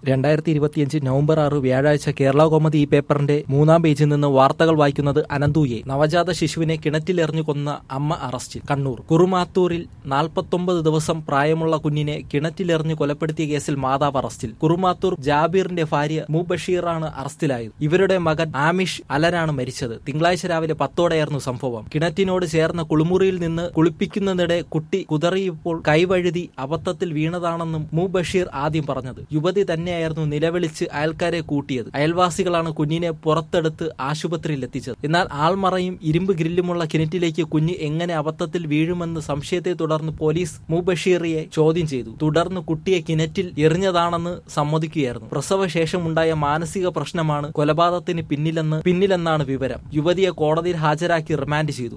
രണ്ടായിരത്തി ഇരുപത്തിയഞ്ച് നവംബർ ആറ് വ്യാഴാഴ്ച കേരള കോമതി ഈ പേപ്പറിന്റെ മൂന്നാം പേജിൽ നിന്ന് വാർത്തകൾ വായിക്കുന്നത് അനന്തുയെ നവജാത ശിശുവിനെ കിണറ്റിലെറിഞ്ഞു കൊന്ന അമ്മ അറസ്റ്റിൽ കണ്ണൂർ കുറുമാത്തൂരിൽ നാൽപ്പത്തൊമ്പത് ദിവസം പ്രായമുള്ള കുഞ്ഞിനെ കിണറ്റിലെറിഞ്ഞു കൊലപ്പെടുത്തിയ കേസിൽ മാതാവ് അറസ്റ്റിൽ കുറുമാത്തൂർ ജാബീറിന്റെ ഭാര്യ മു ബഷീറാണ് അറസ്റ്റിലായത് ഇവരുടെ മകൻ ആമിഷ് അലനാണ് മരിച്ചത് തിങ്കളാഴ്ച രാവിലെ പത്തോടെയായിരുന്നു സംഭവം കിണറ്റിനോട് ചേർന്ന കുളിമുറിയിൽ നിന്ന് കുളിപ്പിക്കുന്നതിനിടെ കുട്ടി കുതറിയപ്പോൾ കൈവഴുതി അബദ്ധത്തിൽ വീണതാണെന്നും മു ബഷീർ ആദ്യം പറഞ്ഞത് യുവതി തന്നെയായിരുന്നു നിലവിളിച്ച് അയൽക്കാരെ കൂട്ടിയത് അയൽവാസികളാണ് കുഞ്ഞിനെ പുറത്തെടുത്ത് ആശുപത്രിയിൽ എത്തിച്ചത് എന്നാൽ ആൾമറയും ഇരുമ്പ് ഗ്രില്ലുമുള്ള കിണറ്റിലേക്ക് കുഞ്ഞ് എങ്ങനെ അബദ്ധത്തിൽ വീഴുമെന്ന് സംശയത്തെ തുടർന്ന് പോലീസ് മു ബഷീറിയെ ചോദ്യം ചെയ്തു തുടർന്ന് കുട്ടിയെ കിണറ്റിൽ എറിഞ്ഞതാണെന്ന് സമ്മതിക്കുകയായിരുന്നു പ്രസവശേഷം ഉണ്ടായ മാനസിക പ്രശ്നമാണ് കൊലപാതകത്തിന് പിന്നിലെന്ന് പിന്നിലെന്നാണ് വിവരം യുവതിയെ കോടതിയിൽ ഹാജരാക്കി റിമാൻഡ് ചെയ്തു